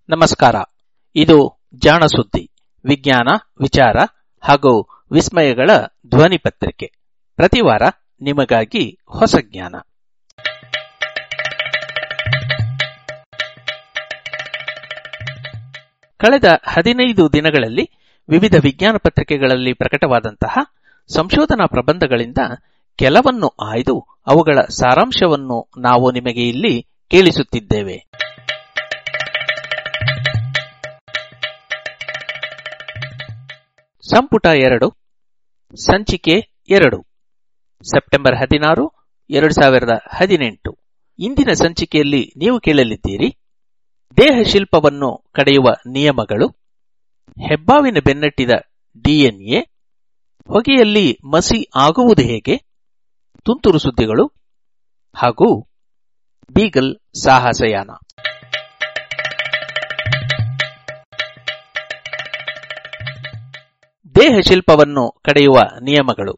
ನಮಸ್ಕಾರ ಇದು ಜಾಣ ಸುದ್ದಿ ವಿಜ್ಞಾನ ವಿಚಾರ ಹಾಗೂ ವಿಸ್ಮಯಗಳ ಧ್ವನಿ ಪತ್ರಿಕೆ ಪ್ರತಿ ವಾರ ನಿಮಗಾಗಿ ಹೊಸ ಜ್ಞಾನ ಕಳೆದ ಹದಿನೈದು ದಿನಗಳಲ್ಲಿ ವಿವಿಧ ವಿಜ್ಞಾನ ಪತ್ರಿಕೆಗಳಲ್ಲಿ ಪ್ರಕಟವಾದಂತಹ ಸಂಶೋಧನಾ ಪ್ರಬಂಧಗಳಿಂದ ಕೆಲವನ್ನು ಆಯ್ದು ಅವುಗಳ ಸಾರಾಂಶವನ್ನು ನಾವು ನಿಮಗೆ ಇಲ್ಲಿ ಕೇಳಿಸುತ್ತಿದ್ದೇವೆ ಸಂಪುಟ ಎರಡು ಸಂಚಿಕೆ ಎರಡು ಸೆಪ್ಟೆಂಬರ್ ಹದಿನಾರು ಎರಡು ಸಾವಿರದ ಹದಿನೆಂಟು ಇಂದಿನ ಸಂಚಿಕೆಯಲ್ಲಿ ನೀವು ಕೇಳಲಿದ್ದೀರಿ ದೇಹ ಶಿಲ್ಪವನ್ನು ಕಡೆಯುವ ನಿಯಮಗಳು ಹೆಬ್ಬಾವಿನ ಬೆನ್ನಟ್ಟಿದ ಡಿಎನ್ಎ ಹೊಗೆಯಲ್ಲಿ ಮಸಿ ಆಗುವುದು ಹೇಗೆ ತುಂತುರು ಸುದ್ದಿಗಳು ಹಾಗೂ ಬೀಗಲ್ ಸಾಹಸಯಾನ ದೇಹ ಶಿಲ್ಪವನ್ನು ಕಡೆಯುವ ನಿಯಮಗಳು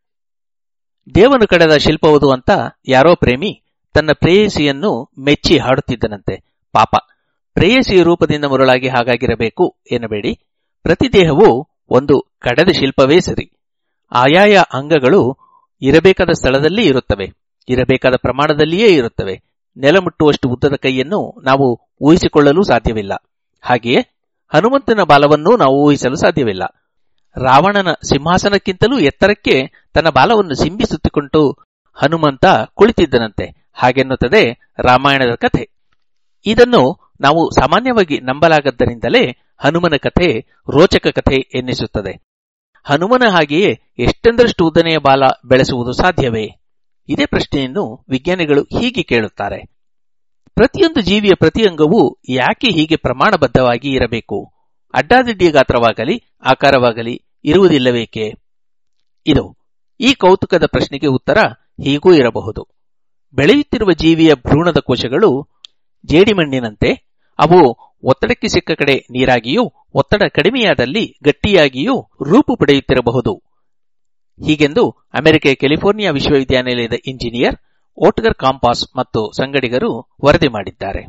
ದೇವನು ಕಡೆದ ಶಿಲ್ಪವುದು ಅಂತ ಯಾರೋ ಪ್ರೇಮಿ ತನ್ನ ಪ್ರೇಯಸಿಯನ್ನು ಮೆಚ್ಚಿ ಹಾಡುತ್ತಿದ್ದನಂತೆ ಪಾಪ ಪ್ರೇಯಸಿಯ ರೂಪದಿಂದ ಮುರುಳಾಗಿ ಹಾಗಾಗಿರಬೇಕು ಎನ್ನಬೇಡಿ ಪ್ರತಿ ದೇಹವು ಒಂದು ಕಡೆದ ಶಿಲ್ಪವೇ ಸರಿ ಆಯಾಯ ಅಂಗಗಳು ಇರಬೇಕಾದ ಸ್ಥಳದಲ್ಲಿ ಇರುತ್ತವೆ ಇರಬೇಕಾದ ಪ್ರಮಾಣದಲ್ಲಿಯೇ ಇರುತ್ತವೆ ನೆಲ ಮುಟ್ಟುವಷ್ಟು ಉದ್ದದ ಕೈಯನ್ನು ನಾವು ಊಹಿಸಿಕೊಳ್ಳಲು ಸಾಧ್ಯವಿಲ್ಲ ಹಾಗೆಯೇ ಹನುಮಂತನ ಬಾಲವನ್ನೂ ನಾವು ಊಹಿಸಲು ಸಾಧ್ಯವಿಲ್ಲ ರಾವಣನ ಸಿಂಹಾಸನಕ್ಕಿಂತಲೂ ಎತ್ತರಕ್ಕೆ ತನ್ನ ಬಾಲವನ್ನು ಸಿಂಬಿಸುತ್ತಿಕೊಂಡು ಹನುಮಂತ ಕುಳಿತಿದ್ದನಂತೆ ಹಾಗೆನ್ನುತ್ತದೆ ರಾಮಾಯಣದ ಕಥೆ ಇದನ್ನು ನಾವು ಸಾಮಾನ್ಯವಾಗಿ ನಂಬಲಾಗದ್ದರಿಂದಲೇ ಹನುಮನ ಕಥೆ ರೋಚಕ ಕಥೆ ಎನ್ನಿಸುತ್ತದೆ ಹನುಮನ ಹಾಗೆಯೇ ಎಷ್ಟೆಂದರಷ್ಟು ಉದ್ದನೆಯ ಬಾಲ ಬೆಳೆಸುವುದು ಸಾಧ್ಯವೇ ಇದೇ ಪ್ರಶ್ನೆಯನ್ನು ವಿಜ್ಞಾನಿಗಳು ಹೀಗೆ ಕೇಳುತ್ತಾರೆ ಪ್ರತಿಯೊಂದು ಜೀವಿಯ ಪ್ರತಿ ಅಂಗವೂ ಯಾಕೆ ಹೀಗೆ ಪ್ರಮಾಣಬದ್ಧವಾಗಿ ಇರಬೇಕು ಅಡ್ಡಾದಿಡ್ಡಿಯ ಗಾತ್ರವಾಗಲಿ ಆಕಾರವಾಗಲಿ ಇರುವುದಿಲ್ಲವೇಕೆ ಇದು ಈ ಕೌತುಕದ ಪ್ರಶ್ನೆಗೆ ಉತ್ತರ ಹೀಗೂ ಇರಬಹುದು ಬೆಳೆಯುತ್ತಿರುವ ಜೀವಿಯ ಭ್ರೂಣದ ಕೋಶಗಳು ಜೇಡಿಮಣ್ಣಿನಂತೆ ಅವು ಒತ್ತಡಕ್ಕೆ ಸಿಕ್ಕ ಕಡೆ ನೀರಾಗಿಯೂ ಒತ್ತಡ ಕಡಿಮೆಯಾದಲ್ಲಿ ಗಟ್ಟಿಯಾಗಿಯೂ ರೂಪು ಪಡೆಯುತ್ತಿರಬಹುದು ಹೀಗೆಂದು ಅಮೆರಿಕೆಯ ಕ್ಯಾಲಿಫೋರ್ನಿಯಾ ವಿಶ್ವವಿದ್ಯಾನಿಲಯದ ಇಂಜಿನಿಯರ್ ಓಟ್ಗರ್ ಕಾಂಪಾಸ್ ಮತ್ತು ಸಂಗಡಿಗರು ವರದಿ ಮಾಡಿದ್ದಾರೆ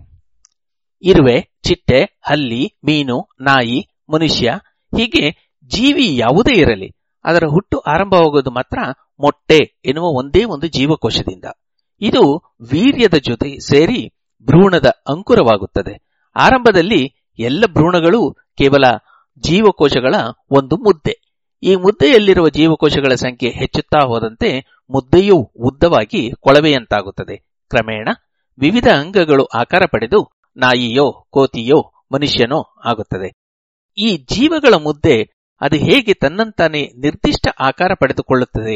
ಇರುವೆ ಚಿಟ್ಟೆ ಹಲ್ಲಿ ಮೀನು ನಾಯಿ ಮನುಷ್ಯ ಹೀಗೆ ಜೀವಿ ಯಾವುದೇ ಇರಲಿ ಅದರ ಹುಟ್ಟು ಆರಂಭವಾಗುವುದು ಮಾತ್ರ ಮೊಟ್ಟೆ ಎನ್ನುವ ಒಂದೇ ಒಂದು ಜೀವಕೋಶದಿಂದ ಇದು ವೀರ್ಯದ ಜೊತೆ ಸೇರಿ ಭ್ರೂಣದ ಅಂಕುರವಾಗುತ್ತದೆ ಆರಂಭದಲ್ಲಿ ಎಲ್ಲ ಭ್ರೂಣಗಳು ಕೇವಲ ಜೀವಕೋಶಗಳ ಒಂದು ಮುದ್ದೆ ಈ ಮುದ್ದೆಯಲ್ಲಿರುವ ಜೀವಕೋಶಗಳ ಸಂಖ್ಯೆ ಹೆಚ್ಚುತ್ತಾ ಹೋದಂತೆ ಮುದ್ದೆಯೂ ಉದ್ದವಾಗಿ ಕೊಳವೆಯಂತಾಗುತ್ತದೆ ಕ್ರಮೇಣ ವಿವಿಧ ಅಂಗಗಳು ಆಕಾರ ಪಡೆದು ನಾಯಿಯೋ ಕೋತಿಯೋ ಮನುಷ್ಯನೋ ಆಗುತ್ತದೆ ಈ ಜೀವಗಳ ಮುದ್ದೆ ಅದು ಹೇಗೆ ತನ್ನಂತಾನೆ ನಿರ್ದಿಷ್ಟ ಆಕಾರ ಪಡೆದುಕೊಳ್ಳುತ್ತದೆ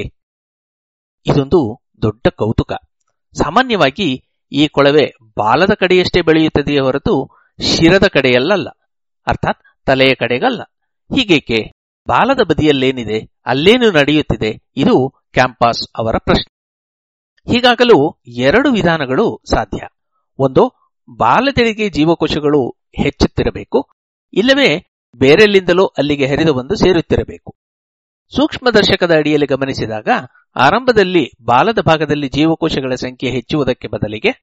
ಇದೊಂದು ದೊಡ್ಡ ಕೌತುಕ ಸಾಮಾನ್ಯವಾಗಿ ಈ ಕೊಳವೆ ಬಾಲದ ಕಡೆಯಷ್ಟೇ ಬೆಳೆಯುತ್ತದೆಯೇ ಹೊರತು ಶಿರದ ಕಡೆಯಲ್ಲಲ್ಲ ಅರ್ಥಾತ್ ತಲೆಯ ಕಡೆಗಲ್ಲ ಹೀಗೇಕೆ ಬಾಲದ ಬದಿಯಲ್ಲೇನಿದೆ ಅಲ್ಲೇನು ನಡೆಯುತ್ತಿದೆ ಇದು ಕ್ಯಾಂಪಾಸ್ ಅವರ ಪ್ರಶ್ನೆ ಹೀಗಾಗಲು ಎರಡು ವಿಧಾನಗಳು ಸಾಧ್ಯ ಒಂದು ಬಾಲದೆಡೆಗೆ ಜೀವಕೋಶಗಳು ಹೆಚ್ಚುತ್ತಿರಬೇಕು ಇಲ್ಲವೇ ಬೇರೆಲ್ಲಿಂದಲೋ ಅಲ್ಲಿಗೆ ಹರಿದು ಬಂದು ಸೇರುತ್ತಿರಬೇಕು ಸೂಕ್ಷ್ಮದರ್ಶಕದ ಅಡಿಯಲ್ಲಿ ಗಮನಿಸಿದಾಗ ಆರಂಭದಲ್ಲಿ ಬಾಲದ ಭಾಗದಲ್ಲಿ ಜೀವಕೋಶಗಳ ಸಂಖ್ಯೆ ಹೆಚ್ಚುವುದಕ್ಕೆ ಬದಲಿಗೆ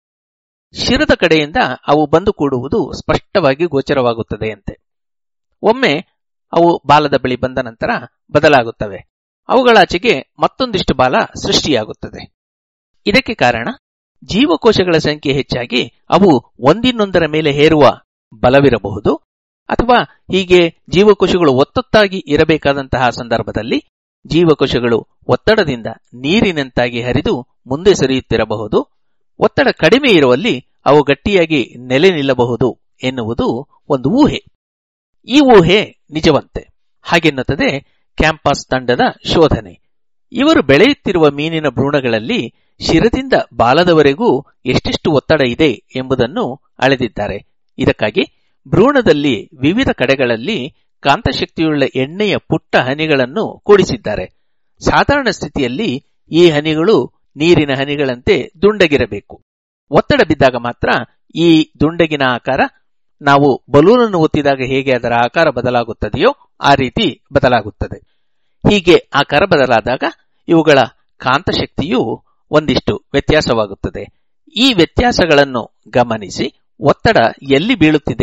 ಶಿರದ ಕಡೆಯಿಂದ ಅವು ಬಂದು ಕೂಡುವುದು ಸ್ಪಷ್ಟವಾಗಿ ಗೋಚರವಾಗುತ್ತದೆಯಂತೆ ಒಮ್ಮೆ ಅವು ಬಾಲದ ಬಳಿ ಬಂದ ನಂತರ ಬದಲಾಗುತ್ತವೆ ಅವುಗಳಾಚೆಗೆ ಮತ್ತೊಂದಿಷ್ಟು ಬಾಲ ಸೃಷ್ಟಿಯಾಗುತ್ತದೆ ಇದಕ್ಕೆ ಕಾರಣ ಜೀವಕೋಶಗಳ ಸಂಖ್ಯೆ ಹೆಚ್ಚಾಗಿ ಅವು ಒಂದಿನ್ನೊಂದರ ಮೇಲೆ ಹೇರುವ ಬಲವಿರಬಹುದು ಅಥವಾ ಹೀಗೆ ಜೀವಕೋಶಗಳು ಒತ್ತೊತ್ತಾಗಿ ಇರಬೇಕಾದಂತಹ ಸಂದರ್ಭದಲ್ಲಿ ಜೀವಕೋಶಗಳು ಒತ್ತಡದಿಂದ ನೀರಿನಂತಾಗಿ ಹರಿದು ಮುಂದೆ ಸರಿಯುತ್ತಿರಬಹುದು ಒತ್ತಡ ಕಡಿಮೆ ಇರುವಲ್ಲಿ ಅವು ಗಟ್ಟಿಯಾಗಿ ನೆಲೆ ನಿಲ್ಲಬಹುದು ಎನ್ನುವುದು ಒಂದು ಊಹೆ ಈ ಊಹೆ ನಿಜವಂತೆ ಹಾಗೆನ್ನುತ್ತದೆ ಕ್ಯಾಂಪಾಸ್ ತಂಡದ ಶೋಧನೆ ಇವರು ಬೆಳೆಯುತ್ತಿರುವ ಮೀನಿನ ಭ್ರೂಣಗಳಲ್ಲಿ ಶಿರದಿಂದ ಬಾಲದವರೆಗೂ ಎಷ್ಟೆಷ್ಟು ಒತ್ತಡ ಇದೆ ಎಂಬುದನ್ನು ಅಳೆದಿದ್ದಾರೆ ಇದಕ್ಕಾಗಿ ಭ್ರೂಣದಲ್ಲಿ ವಿವಿಧ ಕಡೆಗಳಲ್ಲಿ ಕಾಂತಶಕ್ತಿಯುಳ್ಳ ಎಣ್ಣೆಯ ಪುಟ್ಟ ಹನಿಗಳನ್ನು ಕೂಡಿಸಿದ್ದಾರೆ ಸಾಧಾರಣ ಸ್ಥಿತಿಯಲ್ಲಿ ಈ ಹನಿಗಳು ನೀರಿನ ಹನಿಗಳಂತೆ ದುಂಡಗಿರಬೇಕು ಒತ್ತಡ ಬಿದ್ದಾಗ ಮಾತ್ರ ಈ ದುಂಡಗಿನ ಆಕಾರ ನಾವು ಬಲೂನನ್ನು ಒತ್ತಿದಾಗ ಹೇಗೆ ಅದರ ಆಕಾರ ಬದಲಾಗುತ್ತದೆಯೋ ಆ ರೀತಿ ಬದಲಾಗುತ್ತದೆ ಹೀಗೆ ಆಕಾರ ಬದಲಾದಾಗ ಇವುಗಳ ಕಾಂತಶಕ್ತಿಯು ಒಂದಿಷ್ಟು ವ್ಯತ್ಯಾಸವಾಗುತ್ತದೆ ಈ ವ್ಯತ್ಯಾಸಗಳನ್ನು ಗಮನಿಸಿ ಒತ್ತಡ ಎಲ್ಲಿ ಬೀಳುತ್ತಿದೆ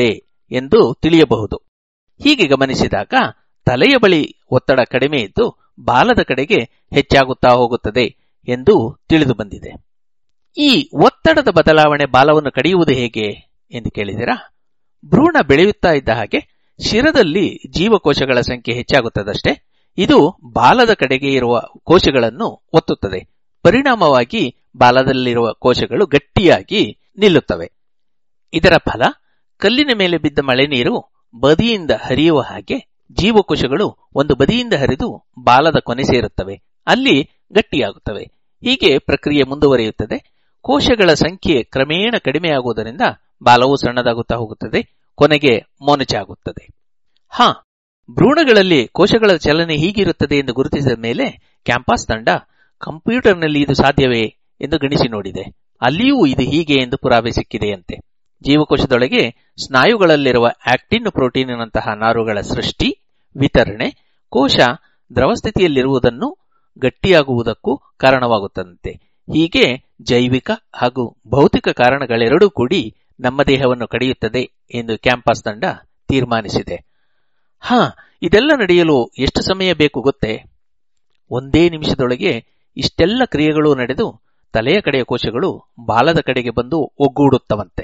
ಎಂದು ತಿಳಿಯಬಹುದು ಹೀಗೆ ಗಮನಿಸಿದಾಗ ತಲೆಯ ಬಳಿ ಒತ್ತಡ ಕಡಿಮೆ ಇದ್ದು ಬಾಲದ ಕಡೆಗೆ ಹೆಚ್ಚಾಗುತ್ತಾ ಹೋಗುತ್ತದೆ ಎಂದು ತಿಳಿದು ಬಂದಿದೆ ಈ ಒತ್ತಡದ ಬದಲಾವಣೆ ಬಾಲವನ್ನು ಕಡಿಯುವುದು ಹೇಗೆ ಎಂದು ಕೇಳಿದಿರಾ ಭ್ರೂಣ ಬೆಳೆಯುತ್ತಾ ಇದ್ದ ಹಾಗೆ ಶಿರದಲ್ಲಿ ಜೀವಕೋಶಗಳ ಸಂಖ್ಯೆ ಹೆಚ್ಚಾಗುತ್ತದಷ್ಟೇ ಇದು ಬಾಲದ ಕಡೆಗೆ ಇರುವ ಕೋಶಗಳನ್ನು ಒತ್ತುತ್ತದೆ ಪರಿಣಾಮವಾಗಿ ಬಾಲದಲ್ಲಿರುವ ಕೋಶಗಳು ಗಟ್ಟಿಯಾಗಿ ನಿಲ್ಲುತ್ತವೆ ಇದರ ಫಲ ಕಲ್ಲಿನ ಮೇಲೆ ಬಿದ್ದ ಮಳೆ ನೀರು ಬದಿಯಿಂದ ಹರಿಯುವ ಹಾಗೆ ಜೀವಕೋಶಗಳು ಒಂದು ಬದಿಯಿಂದ ಹರಿದು ಬಾಲದ ಕೊನೆ ಸೇರುತ್ತವೆ ಅಲ್ಲಿ ಗಟ್ಟಿಯಾಗುತ್ತವೆ ಹೀಗೆ ಪ್ರಕ್ರಿಯೆ ಮುಂದುವರಿಯುತ್ತದೆ ಕೋಶಗಳ ಸಂಖ್ಯೆ ಕ್ರಮೇಣ ಕಡಿಮೆಯಾಗುವುದರಿಂದ ಬಾಲವು ಸಣ್ಣದಾಗುತ್ತಾ ಹೋಗುತ್ತದೆ ಕೊನೆಗೆ ಮೊನಚಾಗುತ್ತದೆ ಹಾ ಭ್ರೂಣಗಳಲ್ಲಿ ಕೋಶಗಳ ಚಲನೆ ಹೀಗಿರುತ್ತದೆ ಎಂದು ಗುರುತಿಸಿದ ಮೇಲೆ ಕ್ಯಾಂಪಸ್ ತಂಡ ಕಂಪ್ಯೂಟರ್ನಲ್ಲಿ ಇದು ಸಾಧ್ಯವೇ ಎಂದು ಗಣಿಸಿ ನೋಡಿದೆ ಅಲ್ಲಿಯೂ ಇದು ಹೀಗೆ ಎಂದು ಪುರಾವೆ ಸಿಕ್ಕಿದೆಯಂತೆ ಜೀವಕೋಶದೊಳಗೆ ಸ್ನಾಯುಗಳಲ್ಲಿರುವ ಆಕ್ಟಿನ್ ಪ್ರೋಟೀನಿನಂತಹ ನಾರುಗಳ ಸೃಷ್ಟಿ ವಿತರಣೆ ಕೋಶ ದ್ರವಸ್ಥಿತಿಯಲ್ಲಿರುವುದನ್ನು ಗಟ್ಟಿಯಾಗುವುದಕ್ಕೂ ಕಾರಣವಾಗುತ್ತದಂತೆ ಹೀಗೆ ಜೈವಿಕ ಹಾಗೂ ಭೌತಿಕ ಕಾರಣಗಳೆರಡೂ ಕೂಡಿ ನಮ್ಮ ದೇಹವನ್ನು ಕಡಿಯುತ್ತದೆ ಎಂದು ಕ್ಯಾಂಪಸ್ ತಂಡ ತೀರ್ಮಾನಿಸಿದೆ ಹಾ ಇದೆಲ್ಲ ನಡೆಯಲು ಎಷ್ಟು ಸಮಯ ಬೇಕು ಗೊತ್ತೇ ಒಂದೇ ನಿಮಿಷದೊಳಗೆ ಇಷ್ಟೆಲ್ಲ ಕ್ರಿಯೆಗಳು ನಡೆದು ತಲೆಯ ಕಡೆಯ ಕೋಶಗಳು ಬಾಲದ ಕಡೆಗೆ ಬಂದು ಒಗ್ಗೂಡುತ್ತವಂತೆ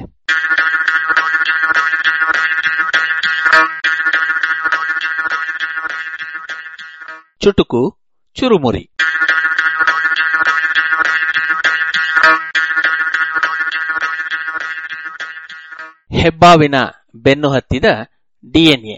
ಚುಟುಕು ಚುರುಮುರಿ ಹೆಬ್ಬಾವಿನ ಬೆನ್ನು ಹತ್ತಿದ ಡಿಎನ್ಎ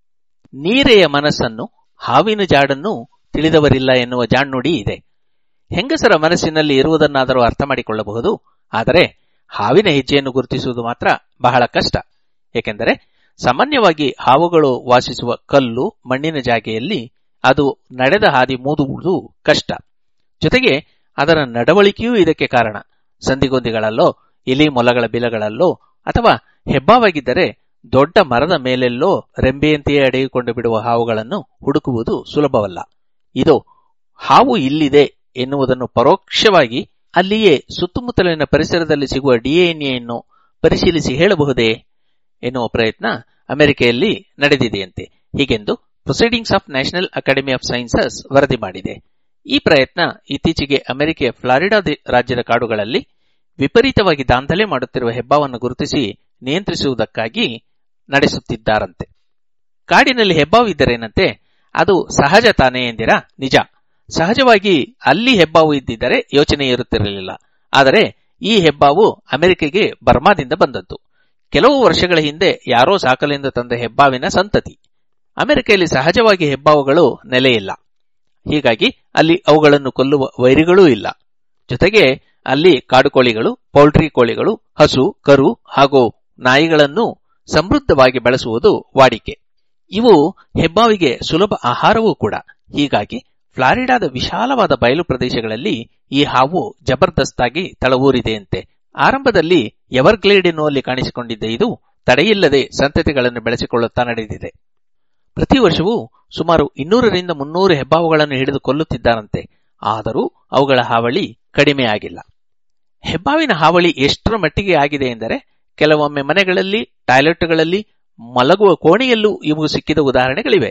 ನೀರೆಯ ಮನಸ್ಸನ್ನು ಹಾವಿನ ಜಾಡನ್ನು ತಿಳಿದವರಿಲ್ಲ ಎನ್ನುವ ಜಾಣ್ನುಡಿ ಇದೆ ಹೆಂಗಸರ ಮನಸ್ಸಿನಲ್ಲಿ ಇರುವುದನ್ನಾದರೂ ಅರ್ಥ ಮಾಡಿಕೊಳ್ಳಬಹುದು ಆದರೆ ಹಾವಿನ ಹೆಜ್ಜೆಯನ್ನು ಗುರುತಿಸುವುದು ಮಾತ್ರ ಬಹಳ ಕಷ್ಟ ಏಕೆಂದರೆ ಸಾಮಾನ್ಯವಾಗಿ ಹಾವುಗಳು ವಾಸಿಸುವ ಕಲ್ಲು ಮಣ್ಣಿನ ಜಾಗೆಯಲ್ಲಿ ಅದು ನಡೆದ ಹಾದಿ ಮೂದುವುದು ಕಷ್ಟ ಜೊತೆಗೆ ಅದರ ನಡವಳಿಕೆಯೂ ಇದಕ್ಕೆ ಕಾರಣ ಸಂದಿಗೊಂದಿಗಳಲ್ಲೋ ಇಲಿ ಮೊಲಗಳ ಬಿಲಗಳಲ್ಲೋ ಅಥವಾ ಹೆಬ್ಬಾವಾಗಿದ್ದರೆ ದೊಡ್ಡ ಮರದ ಮೇಲೆಲ್ಲೋ ರೆಂಬೆಯಂತೆಯೇ ಅಡೆಯುಕೊಂಡು ಬಿಡುವ ಹಾವುಗಳನ್ನು ಹುಡುಕುವುದು ಸುಲಭವಲ್ಲ ಇದು ಹಾವು ಇಲ್ಲಿದೆ ಎನ್ನುವುದನ್ನು ಪರೋಕ್ಷವಾಗಿ ಅಲ್ಲಿಯೇ ಸುತ್ತಮುತ್ತಲಿನ ಪರಿಸರದಲ್ಲಿ ಸಿಗುವ ಡಿಎನ್ಎಯನ್ನು ಪರಿಶೀಲಿಸಿ ಹೇಳಬಹುದೇ ಎನ್ನುವ ಪ್ರಯತ್ನ ಅಮೆರಿಕೆಯಲ್ಲಿ ನಡೆದಿದೆಯಂತೆ ಹೀಗೆಂದು proceedings of national academy of sciences ವರದಿ ಮಾಡಿದೆ ಈ ಪ್ರಯತ್ನ ಇತ್ತೀಚೆಗೆ ಅಮೆರಿಕೆಯ ಫ್ಲಾರಿಡಾ ರಾಜ್ಯದ ಕಾಡುಗಳಲ್ಲಿ ವಿಪರೀತವಾಗಿ ದಾಂಧಲೆ ಮಾಡುತ್ತಿರುವ ಹೆಬ್ಬಾವನ್ನು ಗುರುತಿಸಿ ನಿಯಂತ್ರಿಸುವುದಕ್ಕಾಗಿ ನಡೆಸುತ್ತಿದ್ದಾರಂತೆ ಕಾಡಿನಲ್ಲಿ ಹೆಬ್ಬಾವು ಇದ್ದರೇನಂತೆ ಅದು ಸಹಜ ತಾನೇ ಎಂದಿರಾ ನಿಜ ಸಹಜವಾಗಿ ಅಲ್ಲಿ ಹೆಬ್ಬಾವು ಇದ್ದಿದ್ದರೆ ಯೋಚನೆ ಇರುತ್ತಿರಲಿಲ್ಲ ಆದರೆ ಈ ಹೆಬ್ಬಾವು ಅಮೆರಿಕೆಗೆ ಬರ್ಮಾದಿಂದ ಬಂದದ್ದು ಕೆಲವು ವರ್ಷಗಳ ಹಿಂದೆ ಯಾರೋ ಸಾಕಲೆಂದು ತಂದ ಹೆಬ್ಬಾವಿನ ಸಂತತಿ ಅಮೆರಿಕೆಯಲ್ಲಿ ಸಹಜವಾಗಿ ಹೆಬ್ಬಾವುಗಳು ನೆಲೆಯಿಲ್ಲ ಹೀಗಾಗಿ ಅಲ್ಲಿ ಅವುಗಳನ್ನು ಕೊಲ್ಲುವ ವೈರಿಗಳೂ ಇಲ್ಲ ಜೊತೆಗೆ ಅಲ್ಲಿ ಕಾಡುಕೋಳಿಗಳು ಪೌಲ್ಟ್ರಿ ಕೋಳಿಗಳು ಹಸು ಕರು ಹಾಗೂ ನಾಯಿಗಳನ್ನು ಸಮೃದ್ಧವಾಗಿ ಬೆಳೆಸುವುದು ವಾಡಿಕೆ ಇವು ಹೆಬ್ಬಾವಿಗೆ ಸುಲಭ ಆಹಾರವೂ ಕೂಡ ಹೀಗಾಗಿ ಫ್ಲಾರಿಡಾದ ವಿಶಾಲವಾದ ಬಯಲು ಪ್ರದೇಶಗಳಲ್ಲಿ ಈ ಹಾವು ಜಬರ್ದಸ್ತಾಗಿ ತಳವೂರಿದೆಯಂತೆ ಆರಂಭದಲ್ಲಿ ಎವರ್ಗ್ಲೇಡ್ ಎನ್ನುವಲ್ಲಿ ಕಾಣಿಸಿಕೊಂಡಿದ್ದ ಇದು ತಡೆಯಿಲ್ಲದೆ ಸಂತತಿಗಳನ್ನು ಬೆಳೆಸಿಕೊಳ್ಳುತ್ತಾ ನಡೆದಿದೆ ಪ್ರತಿ ವರ್ಷವೂ ಸುಮಾರು ಇನ್ನೂರರಿಂದ ಮುನ್ನೂರು ಹೆಬ್ಬಾವುಗಳನ್ನು ಹಿಡಿದು ಕೊಲ್ಲುತ್ತಿದ್ದಾರಂತೆ ಆದರೂ ಅವುಗಳ ಹಾವಳಿ ಕಡಿಮೆಯಾಗಿಲ್ಲ ಹೆಬ್ಬಾವಿನ ಹಾವಳಿ ಎಷ್ಟರ ಮಟ್ಟಿಗೆ ಆಗಿದೆ ಎಂದರೆ ಕೆಲವೊಮ್ಮೆ ಮನೆಗಳಲ್ಲಿ ಟಾಯ್ಲೆಟ್ಗಳಲ್ಲಿ ಮಲಗುವ ಕೋಣೆಯಲ್ಲೂ ಇವು ಸಿಕ್ಕಿದ ಉದಾಹರಣೆಗಳಿವೆ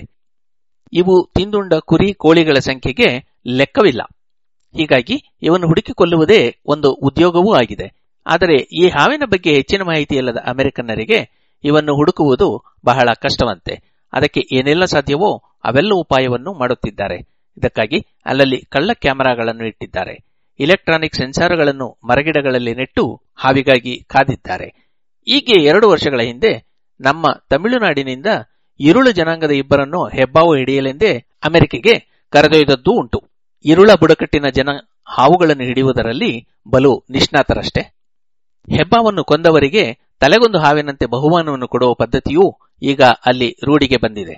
ಇವು ತಿಂದುಂಡ ಕುರಿ ಕೋಳಿಗಳ ಸಂಖ್ಯೆಗೆ ಲೆಕ್ಕವಿಲ್ಲ ಹೀಗಾಗಿ ಇವನ್ನು ಹುಡುಕಿಕೊಳ್ಳುವುದೇ ಒಂದು ಉದ್ಯೋಗವೂ ಆಗಿದೆ ಆದರೆ ಈ ಹಾವಿನ ಬಗ್ಗೆ ಹೆಚ್ಚಿನ ಮಾಹಿತಿ ಇಲ್ಲದ ಅಮೆರಿಕನ್ನರಿಗೆ ಇವನ್ನು ಹುಡುಕುವುದು ಬಹಳ ಕಷ್ಟವಂತೆ ಅದಕ್ಕೆ ಏನೆಲ್ಲ ಸಾಧ್ಯವೋ ಅವೆಲ್ಲ ಉಪಾಯವನ್ನು ಮಾಡುತ್ತಿದ್ದಾರೆ ಇದಕ್ಕಾಗಿ ಅಲ್ಲಲ್ಲಿ ಕಳ್ಳ ಕ್ಯಾಮೆರಾಗಳನ್ನು ಇಟ್ಟಿದ್ದಾರೆ ಇಲೆಕ್ಟ್ರಾನಿಕ್ ಸೆನ್ಸಾರ್ಗಳನ್ನು ಮರಗಿಡಗಳಲ್ಲಿ ನೆಟ್ಟು ಹಾವಿಗಾಗಿ ಕಾದಿದ್ದಾರೆ ಹೀಗೆ ಎರಡು ವರ್ಷಗಳ ಹಿಂದೆ ನಮ್ಮ ತಮಿಳುನಾಡಿನಿಂದ ಇರುಳು ಜನಾಂಗದ ಇಬ್ಬರನ್ನು ಹೆಬ್ಬಾವು ಹಿಡಿಯಲೆಂದೇ ಅಮೆರಿಕೆಗೆ ಕರೆದೊಯ್ದದ್ದೂ ಉಂಟು ಇರುಳ ಬುಡಕಟ್ಟಿನ ಜನ ಹಾವುಗಳನ್ನು ಹಿಡಿಯುವುದರಲ್ಲಿ ಬಲು ನಿಷ್ಣಾತರಷ್ಟೇ ಹೆಬ್ಬಾವನ್ನು ಕೊಂದವರಿಗೆ ತಲೆಗೊಂದು ಹಾವಿನಂತೆ ಬಹುಮಾನವನ್ನು ಕೊಡುವ ಪದ್ಧತಿಯೂ ಈಗ ಅಲ್ಲಿ ರೂಢಿಗೆ ಬಂದಿದೆ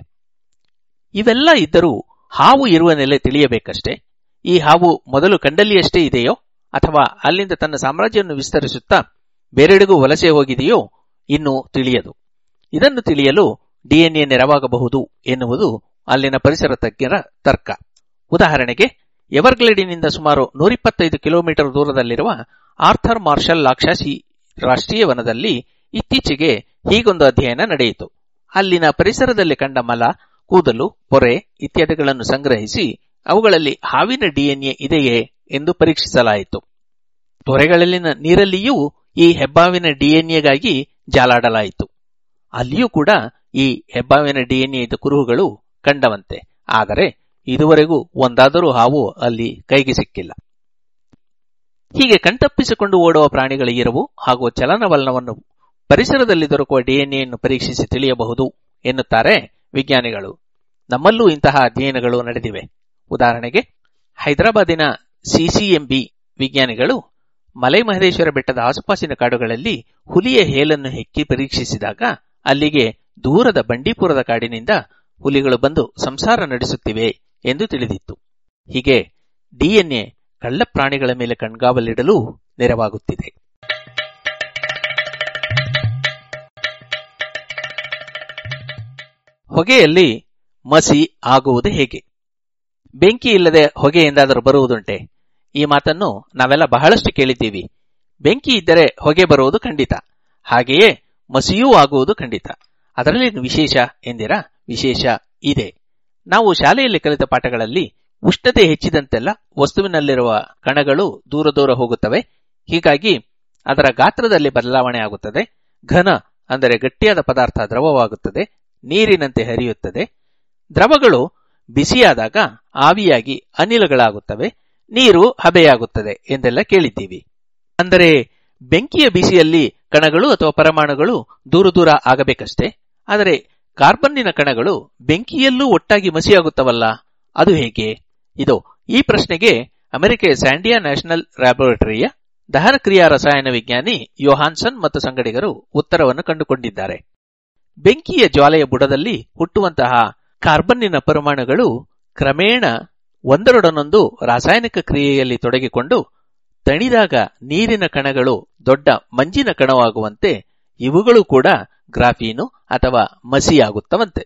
ಇವೆಲ್ಲ ಇದ್ದರೂ ಹಾವು ಇರುವ ನೆಲೆ ತಿಳಿಯಬೇಕಷ್ಟೇ ಈ ಹಾವು ಮೊದಲು ಕಂಡಲ್ಲಿಯಷ್ಟೇ ಇದೆಯೋ ಅಥವಾ ಅಲ್ಲಿಂದ ತನ್ನ ಸಾಮ್ರಾಜ್ಯವನ್ನು ವಿಸ್ತರಿಸುತ್ತಾ ಬೇರೆಡೆಗೂ ವಲಸೆ ಹೋಗಿದೆಯೋ ಇನ್ನೂ ತಿಳಿಯದು ಇದನ್ನು ತಿಳಿಯಲು ಡಿಎನ್ಎ ನೆರವಾಗಬಹುದು ಎನ್ನುವುದು ಅಲ್ಲಿನ ಪರಿಸರ ತಜ್ಞರ ತರ್ಕ ಉದಾಹರಣೆಗೆ ಎವರ್ಗ್ಲೇಡಿನಿಂದ ಸುಮಾರು ನೂರಿಪ್ಪತ್ತೈದು ಕಿಲೋಮೀಟರ್ ದೂರದಲ್ಲಿರುವ ಆರ್ಥರ್ ಮಾರ್ಷಲ್ ಲಾಕ್ಷಾಸಿ ರಾಷ್ಟ್ರೀಯ ವನದಲ್ಲಿ ಇತ್ತೀಚೆಗೆ ಹೀಗೊಂದು ಅಧ್ಯಯನ ನಡೆಯಿತು ಅಲ್ಲಿನ ಪರಿಸರದಲ್ಲಿ ಕಂಡ ಮಲ ಕೂದಲು ಪೊರೆ ಇತ್ಯಾದಿಗಳನ್ನು ಸಂಗ್ರಹಿಸಿ ಅವುಗಳಲ್ಲಿ ಹಾವಿನ ಡಿಎನ್ಎ ಇದೆಯೇ ಎಂದು ಪರೀಕ್ಷಿಸಲಾಯಿತು ತೊರೆಗಳಲ್ಲಿನ ನೀರಲ್ಲಿಯೂ ಈ ಹೆಬ್ಬಾವಿನ ಡಿಎನ್ಎಗಾಗಿ ಜಾಲಾಡಲಾಯಿತು ಅಲ್ಲಿಯೂ ಕೂಡ ಈ ಹೆಬ್ಬಾವಿನ ಡಿಎನ್ಎದ ಕುರುಹುಗಳು ಕಂಡವಂತೆ ಆದರೆ ಇದುವರೆಗೂ ಒಂದಾದರೂ ಹಾವು ಅಲ್ಲಿ ಕೈಗೆ ಸಿಕ್ಕಿಲ್ಲ ಹೀಗೆ ಕಣ್ತಪ್ಪಿಸಿಕೊಂಡು ಓಡುವ ಪ್ರಾಣಿಗಳ ಇರವು ಹಾಗೂ ಚಲನವಲನವನ್ನು ಪರಿಸರದಲ್ಲಿ ದೊರಕುವ ಡಿಎನ್ಎಯನ್ನು ಪರೀಕ್ಷಿಸಿ ತಿಳಿಯಬಹುದು ಎನ್ನುತ್ತಾರೆ ವಿಜ್ಞಾನಿಗಳು ನಮ್ಮಲ್ಲೂ ಇಂತಹ ಅಧ್ಯಯನಗಳು ನಡೆದಿವೆ ಉದಾಹರಣೆಗೆ ಹೈದರಾಬಾದಿನ ಸಿಸಿಎಂಬಿ ವಿಜ್ಞಾನಿಗಳು ಮಲೈ ಮಹದೇಶ್ವರ ಬೆಟ್ಟದ ಆಸುಪಾಸಿನ ಕಾಡುಗಳಲ್ಲಿ ಹುಲಿಯ ಹೇಲನ್ನು ಹೆಕ್ಕಿ ಪರೀಕ್ಷಿಸಿದಾಗ ಅಲ್ಲಿಗೆ ದೂರದ ಬಂಡೀಪುರದ ಕಾಡಿನಿಂದ ಹುಲಿಗಳು ಬಂದು ಸಂಸಾರ ನಡೆಸುತ್ತಿವೆ ಎಂದು ತಿಳಿದಿತ್ತು ಹೀಗೆ ಡಿಎನ್ಎ ಕಳ್ಳ ಪ್ರಾಣಿಗಳ ಮೇಲೆ ಕಣ್ಗಾವಲಿಡಲು ನೆರವಾಗುತ್ತಿದೆ ಹೊಗೆಯಲ್ಲಿ ಮಸಿ ಆಗುವುದು ಹೇಗೆ ಬೆಂಕಿ ಇಲ್ಲದೆ ಹೊಗೆ ಎಂದಾದರೂ ಬರುವುದುಂಟೆ ಈ ಮಾತನ್ನು ನಾವೆಲ್ಲ ಬಹಳಷ್ಟು ಕೇಳಿದ್ದೀವಿ ಬೆಂಕಿ ಇದ್ದರೆ ಹೊಗೆ ಬರುವುದು ಖಂಡಿತ ಹಾಗೆಯೇ ಮಸಿಯೂ ಆಗುವುದು ಖಂಡಿತ ಅದರಲ್ಲಿ ವಿಶೇಷ ಎಂದಿರಾ ವಿಶೇಷ ಇದೆ ನಾವು ಶಾಲೆಯಲ್ಲಿ ಕಲಿತ ಪಾಠಗಳಲ್ಲಿ ಉಷ್ಣತೆ ಹೆಚ್ಚಿದಂತೆಲ್ಲ ವಸ್ತುವಿನಲ್ಲಿರುವ ಕಣಗಳು ದೂರ ದೂರ ಹೋಗುತ್ತವೆ ಹೀಗಾಗಿ ಅದರ ಗಾತ್ರದಲ್ಲಿ ಬದಲಾವಣೆ ಆಗುತ್ತದೆ ಘನ ಅಂದರೆ ಗಟ್ಟಿಯಾದ ಪದಾರ್ಥ ದ್ರವವಾಗುತ್ತದೆ ನೀರಿನಂತೆ ಹರಿಯುತ್ತದೆ ದ್ರವಗಳು ಬಿಸಿಯಾದಾಗ ಆವಿಯಾಗಿ ಅನಿಲಗಳಾಗುತ್ತವೆ ನೀರು ಹಬೆಯಾಗುತ್ತದೆ ಎಂದೆಲ್ಲ ಕೇಳಿದ್ದೀವಿ ಅಂದರೆ ಬೆಂಕಿಯ ಬಿಸಿಯಲ್ಲಿ ಕಣಗಳು ಅಥವಾ ಪರಮಾಣುಗಳು ದೂರ ದೂರ ಆಗಬೇಕಷ್ಟೇ ಆದರೆ ಕಾರ್ಬನ್ನಿನ ಕಣಗಳು ಬೆಂಕಿಯಲ್ಲೂ ಒಟ್ಟಾಗಿ ಮಸಿಯಾಗುತ್ತವಲ್ಲ ಅದು ಹೇಗೆ ಇದು ಈ ಪ್ರಶ್ನೆಗೆ ಅಮೆರಿಕೆಯ ಸ್ಯಾಂಡಿಯಾ ನ್ಯಾಷನಲ್ ಲ್ಯಾಬೊರೇಟರಿಯ ದಹನ ಕ್ರಿಯಾ ರಸಾಯನ ವಿಜ್ಞಾನಿ ಯೋಹಾನ್ಸನ್ ಮತ್ತು ಸಂಗಡಿಗರು ಉತ್ತರವನ್ನು ಕಂಡುಕೊಂಡಿದ್ದಾರೆ ಬೆಂಕಿಯ ಜ್ವಾಲೆಯ ಬುಡದಲ್ಲಿ ಹುಟ್ಟುವಂತಹ ಕಾರ್ಬನ್ನಿನ ಪರಮಾಣುಗಳು ಕ್ರಮೇಣ ಒಂದರೊಡನೊಂದು ರಾಸಾಯನಿಕ ಕ್ರಿಯೆಯಲ್ಲಿ ತೊಡಗಿಕೊಂಡು ತಣಿದಾಗ ನೀರಿನ ಕಣಗಳು ದೊಡ್ಡ ಮಂಜಿನ ಕಣವಾಗುವಂತೆ ಇವುಗಳು ಕೂಡ ಗ್ರಾಫೀನು ಅಥವಾ ಮಸಿಯಾಗುತ್ತವಂತೆ